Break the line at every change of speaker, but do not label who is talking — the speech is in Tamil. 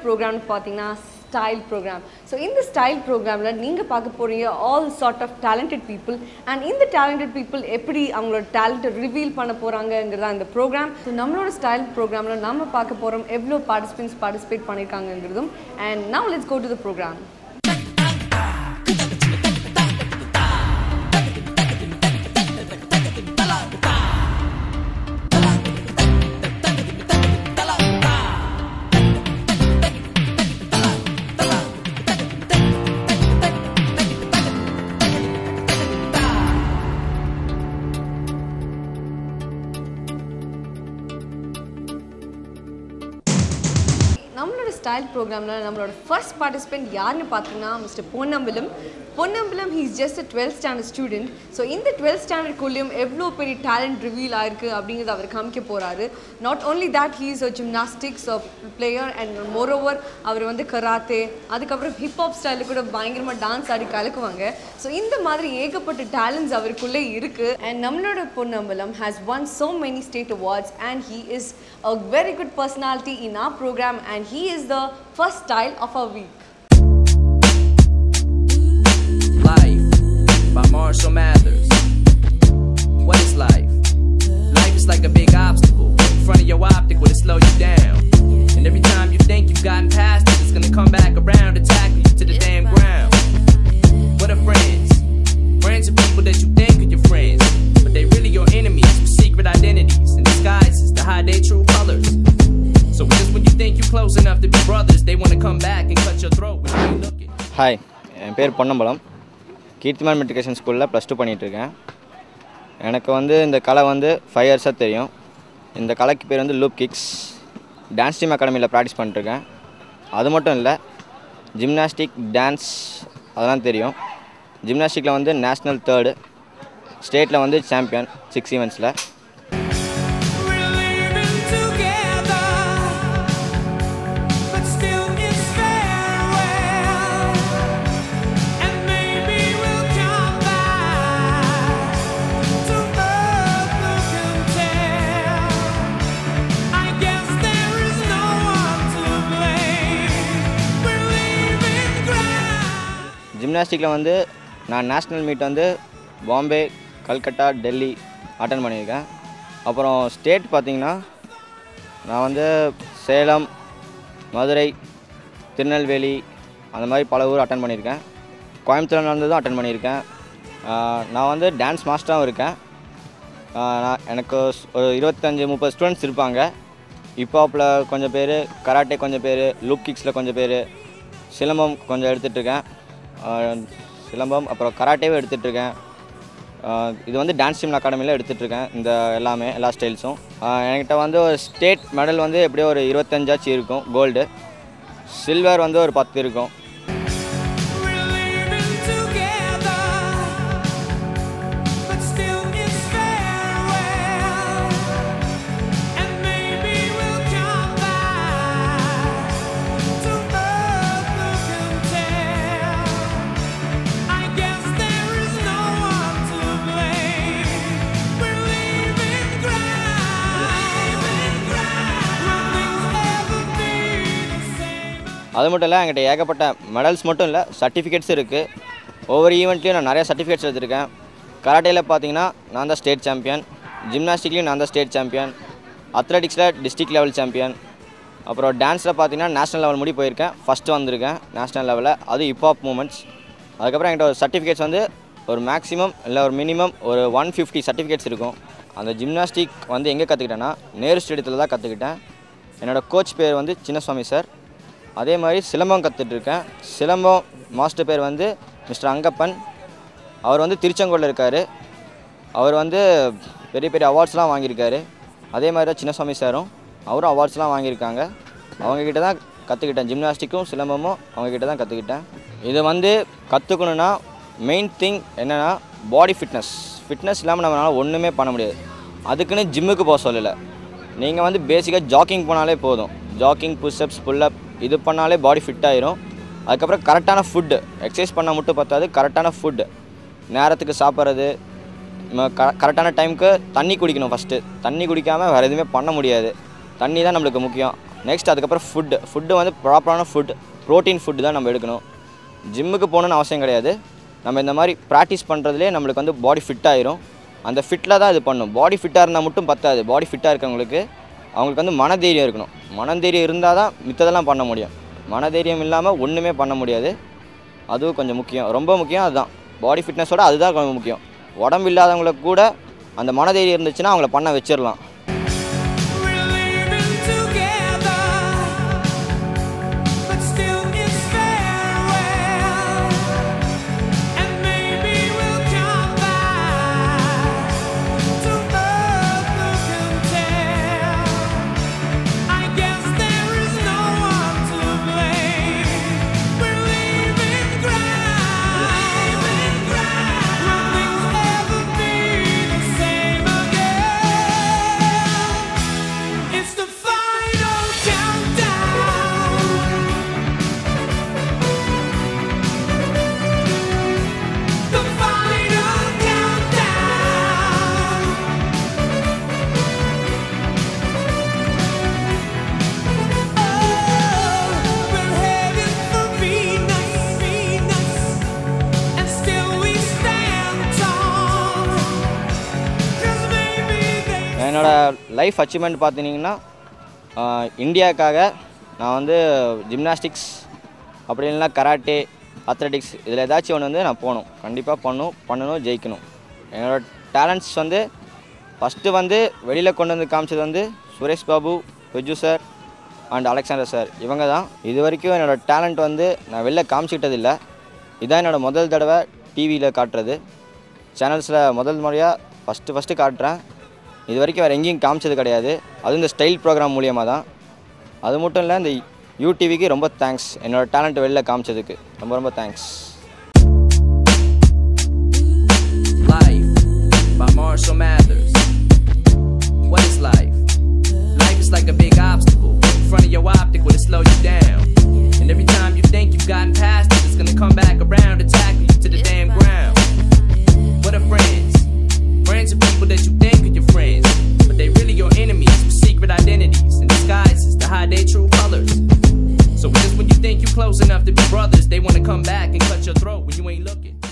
ப்ரோக்ராம்னு பார்த்தீங்கன்னா ஸ்டைல் ப்ரோக்ராம் ஸோ இந்த ஸ்டைல் ப்ரோக்ராமில் நீங்கள் பார்க்க போகிறீங்க all sort of talented people and இந்த டேலண்டட் பீப்புள் எப்படி அவங்களோட டேலண்ட்டை ரிவீல் பண்ண போகிறாங்கங்கிறதா இந்த ப்ரோக்ராம் ஸோ நம்மளோட ஸ்டைல் ப்ரோக்ராமில் நம்ம பார்க்க போகிறோம் எவ்வளோ பார்ட்டிசிபென்ட்ஸ் பார்ட்டிசிபேட் பண்ணியிருக்காங்கங்கிறதும் and now let's go to the program நம்மளோட ஸ்டைல் ப்ரோக்ராமில் நம்மளோட ஃபர்ஸ்ட் பார்ட்டிசிபென்ட் யாருன்னு பார்த்தீங்கன்னா mister Ponnambalam Ponnambalam he's just a twelfth standard student so இந்த டுவெல்த் ஸ்டாண்டர்ட்குள்ளேயும் எவ்வளோ பெரிய டேலண்ட் ரிவீல் ஆயிருக்கு அப்படிங்கிறத அவர் காமிக்க போகிறாரு not only that he's a gymnastics player and moreover அவர் வந்து கராத்தே அதுக்கப்புறம் ஹிப்ஹாப் ஸ்டைலில் கூட பயங்கரமாக டான்ஸ் ஆடி கலக்குவாங்க ஸோ இந்த மாதிரி ஏகப்பட்ட டேலண்ட்ஸ் அவருக்குள்ளே இருக்குது அண்ட் நம்மளோட Ponnambalam has won so many state awards and he is a very good personality in our program and he is the first style of our week.
Life by Marshall Mathers. What is life? Life is like a big obstacle in front of your optical to slow you down. And every time you think you've gotten past it, it's gonna come back around to tackle you to the damn ground. What are friends? Friends are people that you think are your friends, but they really your enemies with secret identities and disguises to hide their true colors. So just when you think you're close enough to be brothers, they wanna come back and cut your throat when you ain't looking.
Hi என் பேர் பொன்னம்பலம் கீர்த்திமான் மெட்ரிகேஷன் ஸ்கூலில் ப்ளஸ் டூ பண்ணிகிட்ருக்கேன் எனக்கு வந்து இந்த கலை வந்து ஃபைவ் இயர்ஸாக தெரியும் இந்த கலைக்கு பேர் வந்து லூப் கிக்ஸ் டான்ஸ் டீம் அகாடமியில் ப்ராக்டிஸ் பண்ணிட்டுருக்கேன் அது மட்டும் இல்லை ஜிம்னாஸ்டிக் டான்ஸ் அதெல்லாம் தெரியும் ஜிம்னாஸ்டிக்கில் வந்து நேஷ்னல் தேர்டு ஸ்டேட்டில் வந்து சாம்பியன் சிக்ஸ் ஈவெண்ட்ஸில்
We're living together, but still it's farewell. And maybe we'll come back to earth who can tell. I guess there is no one to blame. We're leaving ground.
ஜிம்னாஸ்டிக்கில் வந்து நான் நேஷ்னல் மீட் வந்து பாம்பே கல்கட்டா டெல்லி அட்டன் பண்ணியிருக்கேன் அப்புறம் ஸ்டேட் பார்த்தீங்கன்னா நான் வந்து சேலம் மதுரை திருநெல்வேலி அந்த மாதிரி பல ஊர் அட்டன் பண்ணியிருக்கேன் கோயம்புத்தூர் நடந்ததும் அட்டன் பண்ணியிருக்கேன் ஆஹ் நான் வந்து டான்ஸ் மாஸ்டராகவும் இருக்கேன் ஆஹ் நான் எனக்கு ஸ்- ஒரு இருபத்தஞ்சி முப்பது ஸ்டூடெண்ட்ஸ் இருப்பாங்க ஹிப்ஹாப்பில் கொஞ்சம் பேர் கராட்டே கொஞ்சம் பேர் லூப் கிக்ஸில் கொஞ்சம் பேர் சிலம்பம் கொஞ்சம் எடுத்துகிட்ருக்கேன் சிலம்பம் அப்புறம் கராட்டேவும் எடுத்துகிட்ருக்கேன் இது வந்து டான்ஸ் டீம் அகாடமியில் எடுத்துகிட்ருக்கேன் இந்த எல்லாமே எல்லா ஸ்டைல்ஸும் என்கிட்ட வந்து ஒரு ஸ்டேட் மெடல் வந்து எப்படியும் ஒரு இருபத்தஞ்சாச்சு இருக்கும் கோல்டு சில்வர் வந்து ஒரு பத்து இருக்கும்
We're living together, but still it's farewell. And maybe we'll come back to earth who can tell. I guess there is no one to blame. We're leaving ground. Will things ever be the same?
அது மட்டும் இல்லை என்கிட்ட ஏகப்பட்ட மெடல்ஸ் மட்டும் இல்லை சர்டிஃபிகேட்ஸ் இருக்குது ஒவ்வொரு ஈவெண்ட்லேயும் நான் நிறைய சர்டிஃபிகேட்ஸ் எடுத்திருக்கேன் கராட்டேயில் பார்த்தீங்கன்னா நான் தான் ஸ்டேட் சாம்பியன் ஜிம்னாஸ்டிக்லேயும் நான் தான் ஸ்டேட் சாம்பியன் அத்லெட்டிக்ஸில் டிஸ்ட்ரிக்ட் லெவல் சாம்பியன் அப்புறம் டான்ஸில் பார்த்தீங்கன்னா நேஷனல் லெவல் முடி போயிருக்கேன் ஃபஸ்ட்டு வந்திருக்கேன் நேஷனல் லெவலில் அது ஹிப்ஹாப் மூமெண்ட்ஸ் அதுக்கப்புறம் என்கிட்ட ஒரு சர்டிஃபிகேட்ஸ் வந்து ஒரு மேக்ஸிமம் இல்லை ஒரு மினிமம் ஒரு ஒன் ஃபிஃப்டி சர்டிஃபிகேட்ஸ் இருக்கும் அந்த ஜிம்னாஸ்டிக் வந்து எங்கே கற்றுக்கிட்டேன்னா நேரு ஸ்டேடியத்தில் தான் கற்றுக்கிட்டேன் என்னோடய கோச் பேர் வந்து சின்னசுவாமி சார் அதே மாதிரி சிலம்பம் கற்றுட்ருக்கேன் சிலம்பம் மாஸ்டர் பேர் வந்து மிஸ்டர் அங்கப்பன் அவர் வந்து திருச்செங்கோடில் இருக்கார் அவர் வந்து பெரிய பெரிய அவார்ட்ஸ்லாம் வாங்கியிருக்காரு அதே மாதிரி தான் சின்னசுவாமி சாரும் அவரும் அவார்ட்ஸ்லாம் வாங்கியிருக்காங்க அவங்கக்கிட்ட தான் கற்றுக்கிட்டேன் ஜிம்னாஸ்டிக்கும் சிலம்பமும் அவங்கக்கிட்ட தான் கற்றுக்கிட்டேன் இதை வந்து கற்றுக்கணுன்னா மெயின் திங் என்னென்னா பாடி ஃபிட்னஸ் ஃபிட்னஸ் இல்லாமல் நம்மளால் ஒன்றுமே பண்ண முடியாது அதுக்குன்னு ஜிம்முக்கு போக சொல்லலை நீங்கள் வந்து பேசிக்காக ஜாக்கிங் போனாலே போதும் ஜாக்கிங் புஷ்அப்ஸ் புல்லப் இது பண்ணாலே பாடி ஃபிட் ஆயிரும் அதுக்கப்புறம் கரெக்டான ஃபுட்டு எக்ஸசைஸ் பண்ணால் மட்டும் பத்தாது கரெக்டான ஃபுட்டு நேரத்துக்கு சாப்பிட்றது கரெக்டான டைமுக்கு தண்ணி குடிக்கணும் ஃபஸ்ட்டு தண்ணி குடிக்காமல் வேறு எதுவுமே பண்ண முடியாது தண்ணி தான் நம்மளுக்கு முக்கியம் நெக்ஸ்ட் அதுக்கப்புறம் ஃபுட்டு ஃபுட்டு வந்து ப்ராப்பரான ஃபுட் ப்ரோட்டீன் ஃபுட்டு தான் நம்ம எடுக்கணும் ஜிம்முக்கு போகணுன்னு அவசியம் கிடையாது நம்ம இந்த மாதிரி ப்ராக்டிஸ் பண்ணுறதுலே நம்மளுக்கு வந்து பாடி ஃபிட் ஆயிரும் அந்த ஃபிட்டில் தான் இது பண்ணும் பாடி ஃபிட்டாக இருந்தால் மட்டும் பத்தாது பாடி ஃபிட்டாக இருக்கவங்களுக்கு அவங்களுக்கு வந்து மனதைரியம் இருக்கணும் மனதைரியம் இருந்தால் தான் மித்ததெல்லாம் பண்ண முடியும் மனதைரியம் இல்லாமல் ஒன்றுமே பண்ண முடியாது அதுவும் கொஞ்சம் முக்கியம் ரொம்ப முக்கியம் அதுதான் பாடி ஃபிட்னஸோட அதுதான் கொஞ்சம் முக்கியம் உடம்பு இல்லாதவங்களுக்கு கூட அந்த மனதைரியம் இருந்துச்சுன்னா அவங்கள பண்ண வச்சிடலாம்
We're living together, but still it's farewell. And maybe we'll come back to earth who can tell. I guess there is no one to blame. We're leaving ground. Will things ever be the same again? It's the final countdown. The final countdown. Oh, we're headed for Venus, Venus, and still we stand tall. 'Cause maybe they
என்னோட லைஃப் அச்சீவ்மெண்ட் பார்த்தீங்கன்னா இந்தியாவுக்காக நான் வந்து ஜிம்னாஸ்டிக்ஸ் அப்படி இல்லைன்னா கராட்டே அத்லெட்டிக்ஸ் இதில் ஏதாச்சும் ஒன்று வந்து நான் போகணும் கண்டிப்பாக பண்ணணும் பண்ணணும் ஜெயிக்கணும் என்னோட டேலண்ட்ஸ் வந்து ஃபஸ்ட்டு வந்து வெளியில் கொண்டு வந்து காமிச்சது வந்து Suresh Babu Beju sir and Alexander sir இவங்க தான் இது வரைக்கும் என்னோடய டேலண்ட் வந்து நான் வெளில காமிச்சிக்கிட்டதில்ல இதான் என்னோட முதல் தடவை டிவியில் காட்டுறது சேனல்ஸில் முதல் முறையாக ஃபஸ்ட்டு ஃபஸ்ட்டு காட்டுறேன் இது வரைக்கும் வேறு எங்கேயும் காமிச்சது கிடையாது அதுவும் இந்த ஸ்டைல் ப்ரோக்ராம் மூலியமாக தான் அது மட்டும் இல்லை இந்த யூடிவிக்கு ரொம்ப தேங்க்ஸ் என்னோட டேலண்ட் வெளில காமிச்சதுக்கு ரொம்ப ரொம்ப thanks
Life by Marshall Mathers. What is life? Life is like a big obstacle in front of your optic will slow you down. And every time you think you've gotten past it, it's gonna come back around and tackle you to the damn ground. What are friends? Friends are people that you think are your friends, but they really your enemies with secret identities and disguises to hide their true colors. So just when you think you're close enough to be brothers, they wanna come back and cut your throat when you ain't looking.